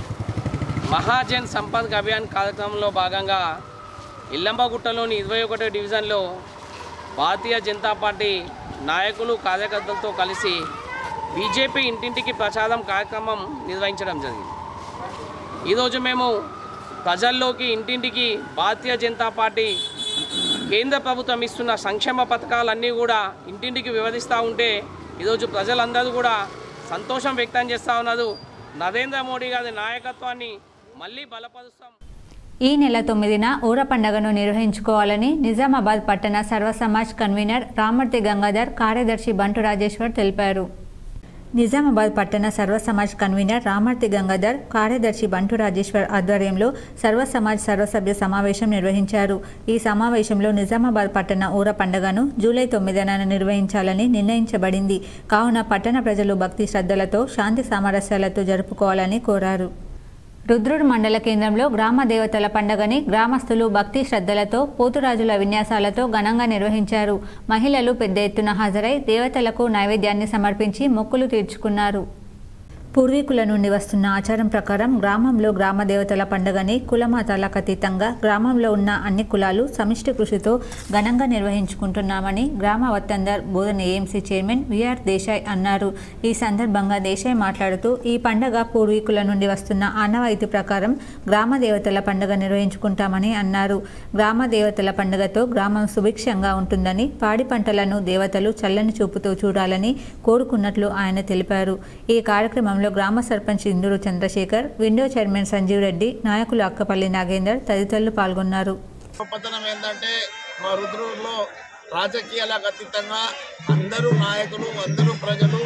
మహాజన్ సంపద్ అభియాన్ కార్యక్రమంలో భాగంగా ఇల్లంబగుట్టలోని ఇరవై ఒకటో డివిజన్లో భారతీయ జనతా పార్టీ నాయకులు కార్యకర్తలతో కలిసి బీజేపీ ఇంటింటికి ప్రచారం కార్యక్రమం నిర్వహించడం జరిగింది ఈరోజు మేము ప్రజల్లోకి ఇంటింటికి భారతీయ జనతా పార్టీ కేంద్ర ప్రభుత్వం ఇస్తున్న సంక్షేమ పథకాలన్నీ కూడా ఇంటింటికి వివరిస్తూ ఉంటే ఈరోజు ప్రజలందరూ కూడా సంతోషం వ్యక్తం చేస్తూ ఉన్నారు నరేంద్ర మోడీ గారి నాయకత్వాన్ని మళ్ళీ బలపరుస్తాం ఈ నెల తొమ్మిదిన ఊర పండుగను నిర్వహించుకోవాలని నిజామాబాద్ పట్టణ సర్వ సమాజ్ కన్వీనర్ రామర్తి గంగాధర్ కార్యదర్శి బంటు రాజేశ్వర్ తెలిపారు నిజామాబాద్ పట్టణ సర్వ సమాజ్ కన్వీనర్ రామర్తి గంగాధర్ కార్యదర్శి బంటు రాజేశ్వర్ ఆధ్వర్యంలో సర్వ సమాజ్ సర్వసభ్య సమావేశం నిర్వహించారు ఈ సమావేశంలో నిజామాబాద్ పట్టణ ఊర పండుగను జూలై తొమ్మిదిన నిర్వహించాలని నిర్ణయించబడింది కావున పట్టణ ప్రజలు భక్తి శ్రద్ధలతో శాంతి సామరస్యాలతో జరుపుకోవాలని కోరారు రుద్రుడు మండల కేంద్రంలో గ్రామ దేవతల పండగని గ్రామస్తులు భక్తి శ్రద్ధలతో పోతురాజుల విన్యాసాలతో ఘనంగా నిర్వహించారు మహిళలు పెద్ద ఎత్తున హాజరై దేవతలకు నైవేద్యాన్ని సమర్పించి మొక్కులు తీర్చుకున్నారు పూర్వీకుల నుండి వస్తున్న ఆచారం ప్రకారం గ్రామంలో గ్రామ దేవతల పండుగని కులమతాలకు అతీతంగా గ్రామంలో ఉన్న అన్ని కులాలు సమిష్టి కృషితో ఘనంగా నిర్వహించుకుంటున్నామని గ్రామ వత్తందర్ బోధన ఏఎంసీ చైర్మన్ విఆర్ దేశాయ్ అన్నారు ఈ సందర్భంగా దేశాయ్ మాట్లాడుతూ ఈ పండగ పూర్వీకుల నుండి వస్తున్న ఆనవాయితీ ప్రకారం గ్రామ దేవతల పండుగ నిర్వహించుకుంటామని అన్నారు గ్రామ దేవతల పండుగతో గ్రామం సుభిక్షంగా ఉంటుందని పాడి పంటలను దేవతలు చల్లని చూపుతో చూడాలని కోరుకున్నట్లు ఆయన తెలిపారు ఈ కార్యక్రమంలో గ్రామ సర్పంచ్ ఇందూరు చంద్రశేఖర్ విండో చైర్మన్ సంజీవ్ రెడ్డి నాయకులు అక్కపల్లి నాగేందర్ తదితరులు పాల్గొన్నారు గొప్పతనం ఏంటంటే మా రుద్రూరులో రాజకీయాలకు అతీతంగా అందరూ నాయకులు అందరూ ప్రజలు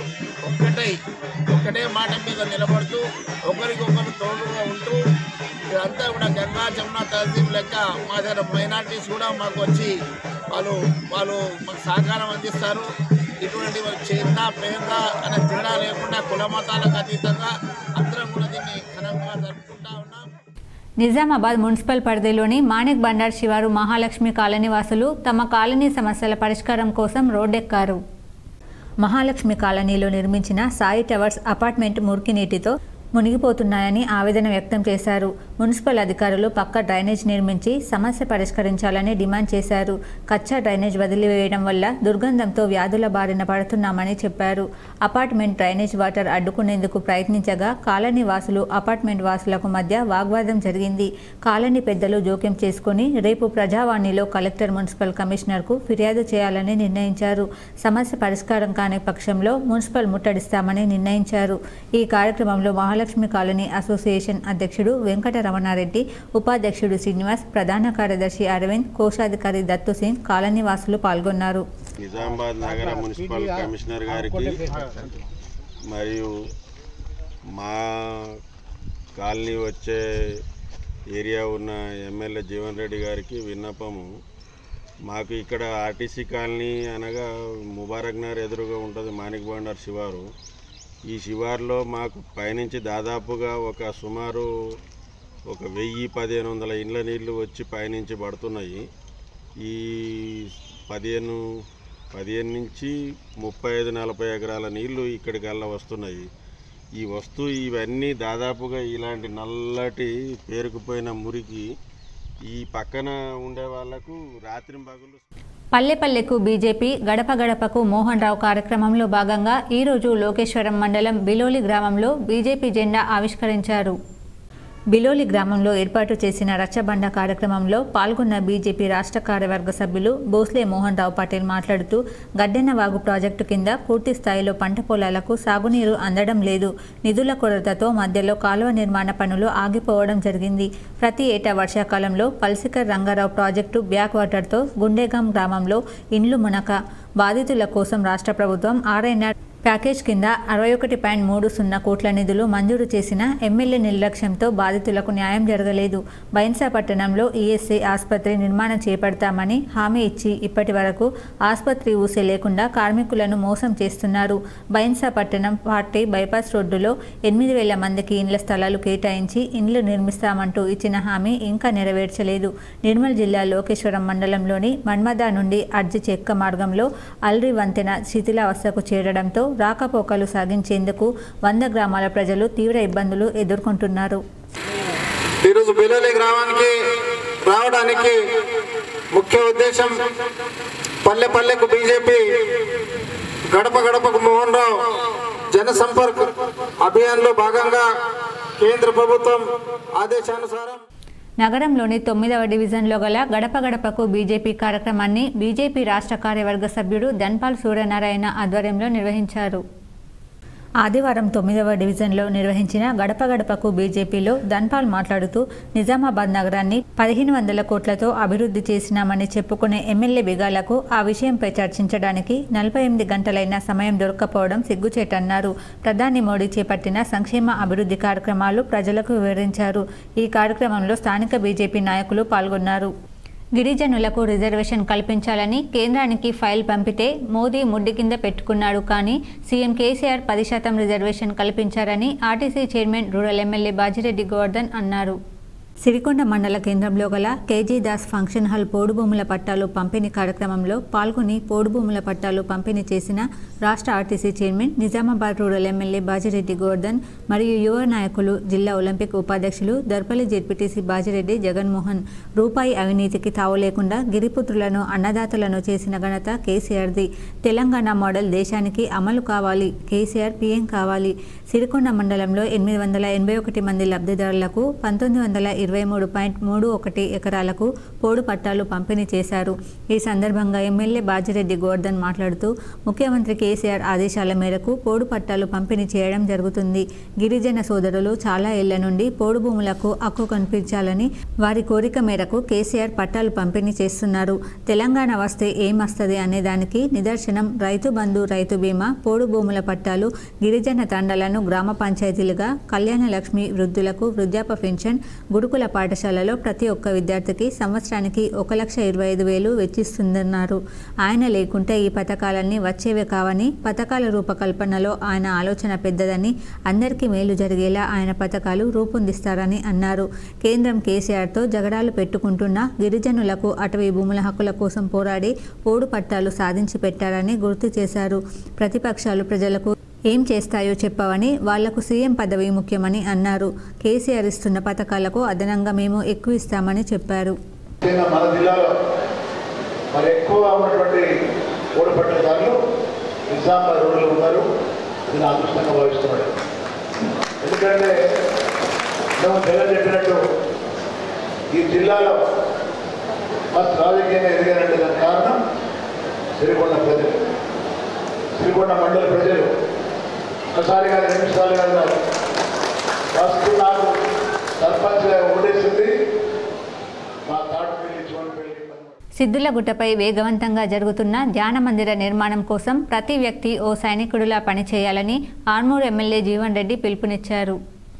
ఒక్కటై ఒక్కటే మాట మీద నిలబడుతూ ఒకరికొకరు తోడుగా ఉంటూ ఇదంతా కూడా గంగా జమున తహసీల్ లెక్క మా దగ్గర మైనార్టీస్ కూడా మాకు వచ్చి వాళ్ళు వాళ్ళు మాకు సహకారం అందిస్తారు ఇటువంటి చిన్న పేద అనే తేడా లేకుండా కుల మతాలకు అతీతంగా అందరం కూడా దీన్ని ఘనంగా జరుపుకుంటా ఉన్నాం నిజామాబాద్ మున్సిపల్ పరిధిలోని మాణిక్ బండార్ శివారు మహాలక్ష్మి కాలనీ వాసులు తమ కాలనీ సమస్యల పరిష్కారం కోసం రోడ్డెక్కారు మహాలక్ష్మి కాలనీలో నిర్మించిన సాయి టవర్స్ అపార్ట్మెంట్ మురికి నీటితో మునిగిపోతున్నాయని ఆవేదన వ్యక్తం చేశారు మున్సిపల్ అధికారులు పక్క డ్రైనేజ్ నిర్మించి సమస్య పరిష్కరించాలని డిమాండ్ చేశారు కచ్చా డ్రైనేజ్ వదిలివేయడం వల్ల దుర్గంధంతో వ్యాధుల బారిన పడుతున్నామని చెప్పారు అపార్ట్మెంట్ డ్రైనేజ్ వాటర్ అడ్డుకునేందుకు ప్రయత్నించగా కాలనీ వాసులు అపార్ట్మెంట్ వాసులకు మధ్య వాగ్వాదం జరిగింది కాలనీ పెద్దలు జోక్యం చేసుకుని రేపు ప్రజావాణిలో కలెక్టర్ మున్సిపల్ కమిషనర్కు ఫిర్యాదు చేయాలని నిర్ణయించారు సమస్య పరిష్కారం కాని పక్షంలో మున్సిపల్ ముట్టడిస్తామని నిర్ణయించారు ఈ కార్యక్రమంలో మహాలక్ష్మి కాలనీ అసోసియేషన్ అధ్యక్షుడు వెంకట రమణారెడ్డి ఉపాధ్యక్షుడు శ్రీనివాస్ ప్రధాన కార్యదర్శి అరవింద్ కోశాధికారి దత్తు సింగ్ కాలనీ వాసులు పాల్గొన్నారు నిజామాబాద్ నగర మున్సిపల్ కమిషనర్ గారికి మరియు మా కాలనీ వచ్చే ఏరియా ఉన్న ఎమ్మెల్యే జీవన్ రెడ్డి గారికి విన్నపము మాకు ఇక్కడ ఆర్టీసీ కాలనీ అనగా ముబారక్ నగర్ ఎదురుగా ఉంటుంది మాణిక్ బండార్ శివారు ఈ శివారులో మాకు పైనుంచి దాదాపుగా ఒక సుమారు ఒక వెయ్యి పదిహేను వందల ఇండ్ల నీళ్లు వచ్చి పైనుంచి పడుతున్నాయి ఈ పదిహేను పదిహేను నుంచి ముప్పై ఐదు నలభై ఎకరాల నీళ్లు ఇక్కడికల్లా వస్తున్నాయి ఈ వస్తూ ఇవన్నీ దాదాపుగా ఇలాంటి నల్లటి పేరుకుపోయిన మురికి ఈ పక్కన ఉండే వాళ్ళకు రాత్రి పగులు పల్లెపల్లెకు బీజేపీ గడప గడపకు మోహన్ రావు కార్యక్రమంలో భాగంగా ఈరోజు లోకేశ్వరం మండలం బిలోలి గ్రామంలో బీజేపీ జెండా ఆవిష్కరించారు బిలోలి గ్రామంలో ఏర్పాటు చేసిన రచ్చబండ కార్యక్రమంలో పాల్గొన్న బీజేపీ రాష్ట్ర కార్యవర్గ సభ్యులు బోస్లే మోహన్ రావు పటేల్ మాట్లాడుతూ గడ్డెన్నవాగు ప్రాజెక్టు కింద పూర్తి స్థాయిలో పంట పొలాలకు సాగునీరు అందడం లేదు నిధుల కొరతతో మధ్యలో కాలువ నిర్మాణ పనులు ఆగిపోవడం జరిగింది ప్రతి ఏటా వర్షాకాలంలో పల్సికర్ రంగారావు ప్రాజెక్టు బ్యాక్ వాటర్తో గుండేగాం గ్రామంలో ఇండ్లు మునక బాధితుల కోసం రాష్ట్ర ప్రభుత్వం ఆర్ఎన్ఆర్ ప్యాకేజ్ కింద అరవై ఒకటి పాయింట్ మూడు సున్నా కోట్ల నిధులు మంజూరు చేసిన ఎమ్మెల్యే నిర్లక్ష్యంతో బాధితులకు న్యాయం జరగలేదు బైన్సా పట్టణంలో ఈఎస్ఐ ఆసుపత్రి నిర్మాణం చేపడతామని హామీ ఇచ్చి ఇప్పటి వరకు ఆసుపత్రి ఊసే లేకుండా కార్మికులను మోసం చేస్తున్నారు బైన్సా పట్టణం పార్టీ బైపాస్ రోడ్డులో ఎనిమిది వేల మందికి ఇండ్ల స్థలాలు కేటాయించి ఇండ్లు నిర్మిస్తామంటూ ఇచ్చిన హామీ ఇంకా నెరవేర్చలేదు నిర్మల్ జిల్లా లోకేశ్వరం మండలంలోని మన్మద నుండి అర్జి చెక్క మార్గంలో అల్రి వంతెన శిథిలావస్థకు చేరడంతో రాకపోకలు సాగించేందుకు వంద గ్రామాల ప్రజలు తీవ్ర ఇబ్బందులు ఎదుర్కొంటున్నారు ఈరోజు బిలోలి గ్రామానికి రావడానికి ముఖ్య ఉద్దేశం పల్లె పల్లెకు బీజేపీ గడప గడపకు మోహన్ రావు జనసంపర్క్ అభియాన్లో భాగంగా కేంద్ర ప్రభుత్వం ఆదేశానుసారం నగరంలోని తొమ్మిదవ డివిజన్లో గల గడప గడపకు బీజేపీ కార్యక్రమాన్ని బీజేపీ రాష్ట్ర కార్యవర్గ సభ్యుడు ధన్పాల్ సూర్యనారాయణ ఆధ్వర్యంలో నిర్వహించారు ఆదివారం తొమ్మిదవ డివిజన్లో నిర్వహించిన గడప గడపకు బీజేపీలో ధన్పాల్ మాట్లాడుతూ నిజామాబాద్ నగరాన్ని పదిహేను వందల కోట్లతో అభివృద్ధి చేసినామని చెప్పుకునే ఎమ్మెల్యే బిగాలకు ఆ విషయంపై చర్చించడానికి నలభై ఎనిమిది గంటలైన సమయం దొరక్కపోవడం సిగ్గుచేటన్నారు ప్రధాని మోడీ చేపట్టిన సంక్షేమ అభివృద్ధి కార్యక్రమాలు ప్రజలకు వివరించారు ఈ కార్యక్రమంలో స్థానిక బీజేపీ నాయకులు పాల్గొన్నారు గిరిజనులకు రిజర్వేషన్ కల్పించాలని కేంద్రానికి ఫైల్ పంపితే మోదీ ముడ్డి కింద పెట్టుకున్నాడు కానీ సీఎం కేసీఆర్ పది శాతం రిజర్వేషన్ కల్పించారని RTC chairman rural MLA Bajireddy Govardhan అన్నారు సిరికొండ మండల కేంద్రంలో గల కేజీ దాస్ ఫంక్షన్ హాల్ పోడు భూముల పట్టాలు పంపిణీ కార్యక్రమంలో పాల్గొని పోడు భూముల పట్టాలు పంపిణీ చేసిన రాష్ట్ర RTC chairman Nizamabad rural MLA Bajireddy Govardhan మరియు యువ నాయకులు జిల్లా ఒలింపిక్ ఉపాధ్యక్షులు దర్పల్లి జెడ్పీటీసీ బాజిరెడ్డి జగన్మోహన్ రూపాయి అవినీతికి తావు లేకుండా గిరిపుత్రులను అన్నదాతలను చేసిన ఘనత కేసీఆర్ది తెలంగాణ మోడల్ దేశానికి అమలు కావాలి కేసీఆర్ పీఎం కావాలి సిరికొండ మండలంలో ఎనిమిది వందల ఎనభై ఒకటి మంది లబ్ధిదారులకు పంతొమ్మిది వందల ఇరవై ఇరవై మూడు పాయింట్ మూడు ఒకటి ఎకరాలకు పోడు పట్టాలు పంపిణీ చేశారు ఈ సందర్భంగా ఎమ్మెల్యే బాజిరెడ్డి గోవర్ధన్ మాట్లాడుతూ ముఖ్యమంత్రి కేసీఆర్ ఆదేశాల మేరకు పోడు పట్టాలు పంపిణీ చేయడం జరుగుతుంది గిరిజన సోదరులు చాలా ఏళ్ల నుండి పోడు భూములకు హక్కు కనిపించాలని వారి కోరిక మేరకు కేసీఆర్ పట్టాలు పంపిణీ చేస్తున్నారు తెలంగాణ వస్తే ఏమొస్తుంది అనే దానికి నిదర్శనం రైతు బంధు రైతు బీమా పోడు భూముల పట్టాలు గిరిజన తండలను గ్రామ పంచాయతీలుగా కళ్యాణ లక్ష్మి వృద్ధులకు వృద్ధాప పెన్షన్ గురుకుల పాఠశాలలో ప్రతి ఒక్క విద్యార్థికి సంవత్సరానికి ఒక లక్ష ఇరవై ఐదు వేలు వెచ్చిస్తుందన్నారు ఆయన లేకుంటే ఈ పథకాలన్నీ వచ్చేవే కావని పథకాల రూపకల్పనలో ఆయన ఆలోచన పెద్దదని అందరికీ మేలు జరిగేలా ఆయన పథకాలు రూపొందిస్తారని అన్నారు కేంద్రం కేసీఆర్తో జగడాలు పెట్టుకుంటున్న గిరిజనులకు అటవీ భూముల హక్కుల కోసం పోరాడి పోడు పట్టాలు సాధించి పెట్టారని గుర్తు చేశారు ప్రతిపక్షాలు ప్రజలకు ఏం చేస్తాయో చెప్పవని వాళ్లకు సీఎం పదవి ముఖ్యమని అన్నారు కేసీఆర్ ఇస్తున్న పథకాలకు అదనంగా మేము ఎక్కువ ఇస్తామని చెప్పారు ముఖ్యంగా మన జిల్లాలో మరి ఎక్కువగా ఉన్నటువంటి ఓడిపట్టదారులు నిజామాబాద్ రోడ్లు ఉన్నారు నేను అదృష్టంగా భావిస్తున్నాడు ఎందుకంటే మేము జగన్ చెప్పినట్టు ఈ జిల్లాలో ఫస్ట్ రాజకీయంగా ఎదిగారంటే దానికి కారణం సిరికొండ ప్రజలు సిరికొండ మండల ప్రజలు ఒకసారి కాదు రెండు సార్లు కాదు నాకు ఫస్ట్ నాకు సర్పంచ్గా ఓటేసింది మా తాటిపల్లి చివరిపల్లి సిద్దులగుట్టపై వేగవంతంగా జరుగుతున్న ధ్యాన మందిర నిర్మాణం కోసం ప్రతి వ్యక్తి ఓ సైనికుడిలా పనిచేయాలని ఆర్మూర్ ఎమ్మెల్యే జీవన్ రెడ్డి పిలుపునిచ్చారు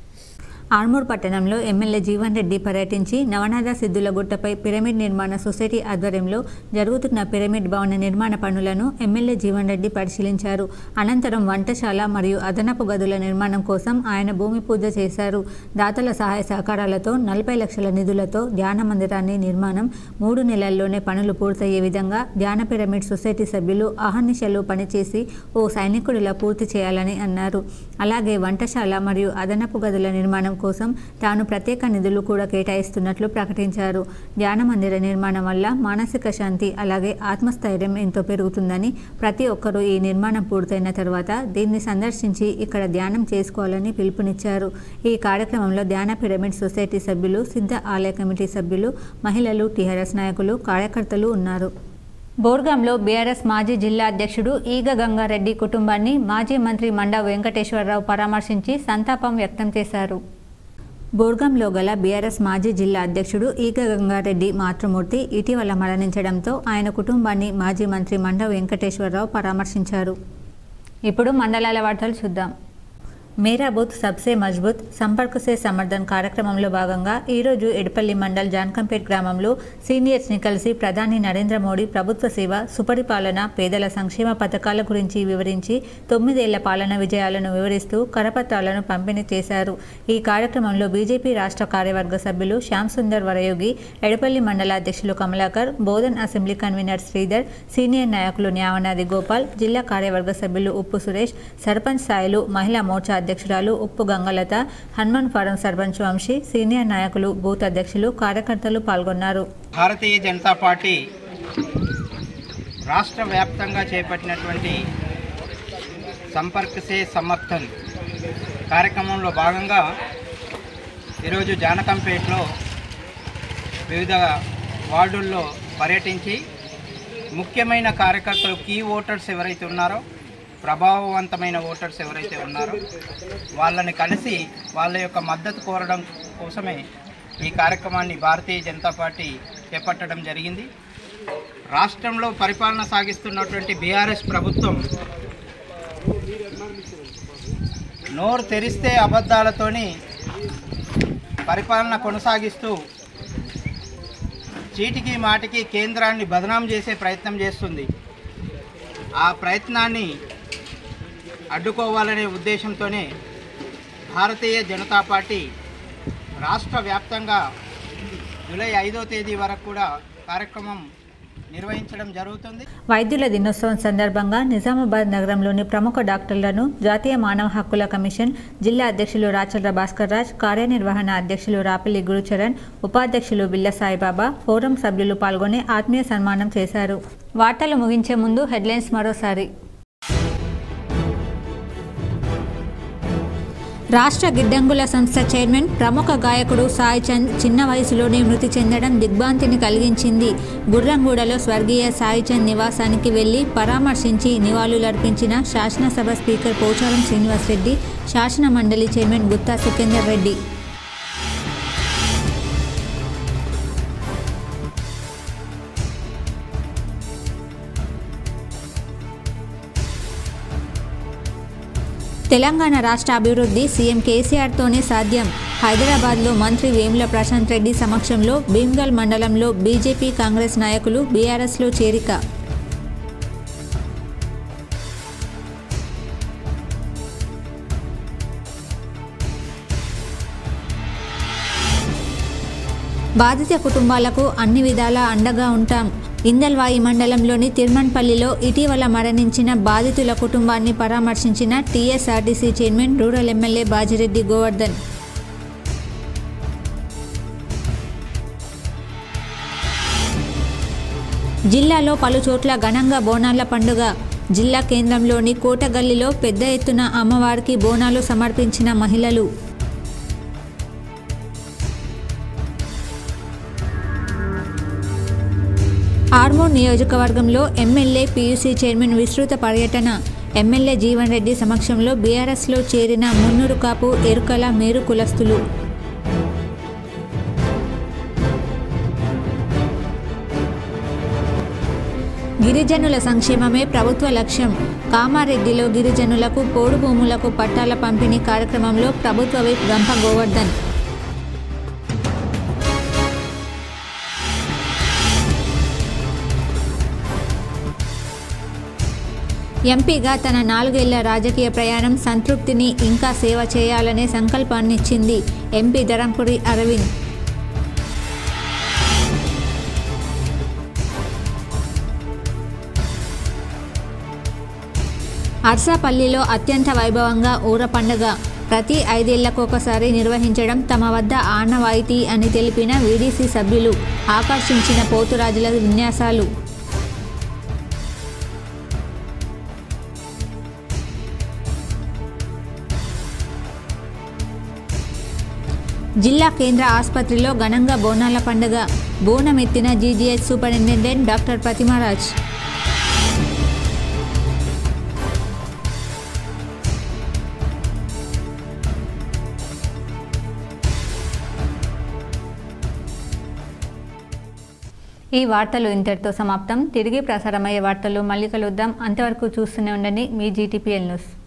ఆర్మూర్ పట్టణంలో ఎమ్మెల్యే జీవన్ రెడ్డి పర్యటించి నవనాథ సిద్దులగుట్టపై పిరమిడ్ నిర్మాణ సొసైటీ ఆధ్వర్యంలో జరుగుతున్న పిరమిడ్ భవన నిర్మాణ పనులను ఎమ్మెల్యే జీవన్ రెడ్డి పరిశీలించారు అనంతరం వంటశాల మరియు అదనపు గదుల నిర్మాణం కోసం ఆయన భూమి పూజ చేశారు దాతల సహాయ సహకారాలతో నలభై లక్షల నిధులతో ధ్యాన మందిరాన్ని నిర్మాణం మూడు నెలల్లోనే పనులు పూర్తయ్యే విధంగా ధ్యాన పిరమిడ్ సొసైటీ సభ్యులు అహర్నిశలు పనిచేసి ఓ సైనికుడిలా పూర్తి చేయాలని అన్నారు అలాగే వంటశాల మరియు అదనపు గదుల నిర్మాణం కోసం తాను ప్రత్యేక నిధులు కూడా కేటాయిస్తున్నట్లు ప్రకటించారు ధ్యాన మందిర నిర్మాణం వల్ల మానసిక శాంతి అలాగే ఆత్మస్థైర్యం ఎంతో పెరుగుతుందని ప్రతి ఒక్కరూ ఈ నిర్మాణం పూర్తయిన తర్వాత దీన్ని సందర్శించి ఇక్కడ ధ్యానం చేసుకోవాలని పిలుపునిచ్చారు ఈ కార్యక్రమంలో ధ్యాన పిరమిడ్ సొసైటీ సభ్యులు సిద్ధ ఆలయ కమిటీ సభ్యులు మహిళలు టీఆర్ఎస్ నాయకులు కార్యకర్తలు ఉన్నారు బోర్గాంలో బీఆర్ఎస్ మాజీ జిల్లా అధ్యక్షుడు ఈగ గంగారెడ్డి కుటుంబాన్ని మాజీ మంత్రి మండా వెంకటేశ్వరరావు పరామర్శించి సంతాపం వ్యక్తం చేశారు బోర్గంలో గల బీఆర్ఎస్ మాజీ జిల్లా అధ్యక్షుడు ఈగ గంగారెడ్డి మాతృమూర్తి ఇటీవల మరణించడంతో ఆయన కుటుంబాన్ని మాజీ మంత్రి మండ వెంకటేశ్వరరావు పరామర్శించారు ఇప్పుడు మండలాల వార్తలు చూద్దాం మేరా బూత్ సబ్సే మజ్బూత్ సంపర్క్ సే సమర్థన్ కార్యక్రమంలో భాగంగా ఈరోజు ఎడపల్లి మండల్ జాన్కంపేట్ గ్రామంలో సీనియర్స్ని కలిసి ప్రధాని నరేంద్ర మోడీ ప్రభుత్వ సేవ సుపరిపాలన పేదల సంక్షేమ పథకాల గురించి వివరించి తొమ్మిదేళ్ల పాలన విజయాలను వివరిస్తూ కరపత్రాలను పంపిణీ చేశారు ఈ కార్యక్రమంలో బీజేపీ రాష్ట్ర కార్యవర్గ సభ్యులు శ్యామ్ సుందర్ వరయోగి ఎడపల్లి మండల అధ్యక్షులు Kamalakar Bodhan assembly convener Sridhar senior నాయకులు న్యావనాది గోపాల్ జిల్లా కార్యవర్గ సభ్యులు ఉప్పు సురేష్ సర్పంచ్ స్థాయిలు మహిళా మోర్చా అధ్యక్షురాలు ఉప్పు గంగలత హనుమాన్ ఫారం సర్పంచ్ వంశీ సీనియర్ నాయకులు బూత్ అధ్యక్షులు కార్యకర్తలు పాల్గొన్నారు భారతీయ జనతా పార్టీ రాష్ట్ర వ్యాప్తంగా చేపట్టినటువంటి సంపర్క్ సే సమర్థన్ కార్యక్రమంలో భాగంగా ఈరోజు జానకంపేటలో వివిధ వార్డుల్లో పర్యటించి ముఖ్యమైన కార్యకర్తలు కీ ఓటర్స్ ఎవరైతే ఉన్నారో ప్రభావవంతమైన ఓటర్స్ ఎవరైతే ఉన్నారో వాళ్ళని కలిసి వాళ్ళ యొక్క మద్దతు కోరడం కోసమే ఈ కార్యక్రమాన్ని భారతీయ జనతా పార్టీ చేపట్టడం జరిగింది రాష్ట్రంలో పరిపాలన సాగిస్తున్నటువంటి బీఆర్ఎస్ ప్రభుత్వం నోరు తెరిస్తే అబద్ధాలతోని పరిపాలన కొనసాగిస్తూ చీటికి మాటికి కేంద్రాన్ని బదనాం చేసే ప్రయత్నం చేస్తుంది ఆ ప్రయత్నాన్ని అడ్డుకోవాలనే ఉద్దేశంతోనే భారతీయ జనతా పార్టీ రాష్ట్ర వ్యాప్తంగా జూలై ఐదో తేదీ వరకు కూడా కార్యక్రమం నిర్వహించడం జరుగుతుంది వైద్యుల దినోత్సవం సందర్భంగా నిజామాబాద్ నగరంలోని ప్రముఖ డాక్టర్లను జాతీయ మానవ హక్కుల కమిషన్ జిల్లా అధ్యక్షులు రాచర్ల భాస్కర్ రాజ్ కార్యనిర్వహణ అధ్యక్షులు రాపిల్లి గురుచరణ్ ఉపాధ్యక్షులు బిల్ల సాయిబాబా ఫోరం సభ్యులు పాల్గొని ఆత్మీయ సన్మానం చేశారు వార్తలు ముగించే ముందు హెడ్లైన్స్ మరోసారి రాష్ట్ర గిడ్డంగుల సంస్థ చైర్మన్ ప్రముఖ గాయకుడు సాయి చంద్ చిన్న వయసులోనే మృతి చెందడం దిగ్భ్రాంతిని కలిగించింది గుర్రంగూడలో స్వర్గీయ సాయి చంద్ నివాసానికి వెళ్లి పరామర్శించి నివాళులర్పించిన శాసనసభ స్పీకర్ పోచారం శ్రీనివాసరెడ్డి శాసన మండలి చైర్మన్ గుత్తా సుఖేందర్ రెడ్డి తెలంగాణ రాష్ట్ర అభివృద్ధి సీఎం కేసీఆర్తోనే సాధ్యం హైదరాబాద్లో మంత్రి వేముల ప్రశాంత్ రెడ్డి సమక్షంలో భీమ్గల్ మండలంలో బీజేపీ కాంగ్రెస్ నాయకులు బీఆర్ఎస్లో చేరిక బాధిత కుటుంబాలకు అన్ని విధాలా అండగా ఉంటాం ఇందల్వాయి మండలంలోని తిరుమన్పల్లిలో ఇటీవల మరణించిన బాధితుల కుటుంబాన్ని పరామర్శించిన TSRTC chairman rural MLA Bajireddy Govardhan జిల్లాలో పలు చోట్ల ఘనంగా బోనాల పండుగ జిల్లా కేంద్రంలోని కోటగల్లిలో పెద్ద ఎత్తున అమ్మవారికి బోనాలు సమర్పించిన మహిళలు ఆర్మూర్ నియోజకవర్గంలో ఎమ్మెల్యే పీయూసీ చైర్మన్ విస్తృత పర్యటన ఎమ్మెల్యే జీవన్ రెడ్డి సమక్షంలో బీఆర్ఎస్లో చేరిన మున్నూరు కాపు ఎరుకల మేరు కులస్తులు గిరిజనుల సంక్షేమమే ప్రభుత్వ లక్ష్యం కామారెడ్డిలో గిరిజనులకు పోడు భూములకు పట్టాల పంపిణీ కార్యక్రమంలో ప్రభుత్వ విప్ గంప గోవర్ధన్ ఎంపీగా తన నాలుగేళ్ల రాజకీయ ప్రయాణం సంతృప్తిని ఇంకా సేవ చేయాలనే సంకల్పాన్నిచ్చింది ఎంపీ ధరంపురి అరవింద్ అర్సాపల్లిలో అత్యంత వైభవంగా ఊర పండుగ ప్రతి ఐదేళ్లకు ఒకసారి నిర్వహించడం తమ వద్ద ఆనవాయితీ అని తెలిపిన వీడీసీ సభ్యులు ఆకర్షించిన పోతురాజుల విన్యాసాలు జిల్లా కేంద్ర ఆసుపత్రిలో ఘనంగా బోనాల పండుగ బోనం ఎత్తిన జీజీహెచ్ సూపరింటెండెంట్ డాక్టర్ ప్రతిమారాజ్ ఈ వార్తలు ఇంతటితో సమాప్తం తిరిగి ప్రసారమయ్యే వార్తలు మళ్ళీ కలుద్దాం అంతవరకు చూస్తూనే ఉండండి మీ జీటీపీఎల్ న్యూస్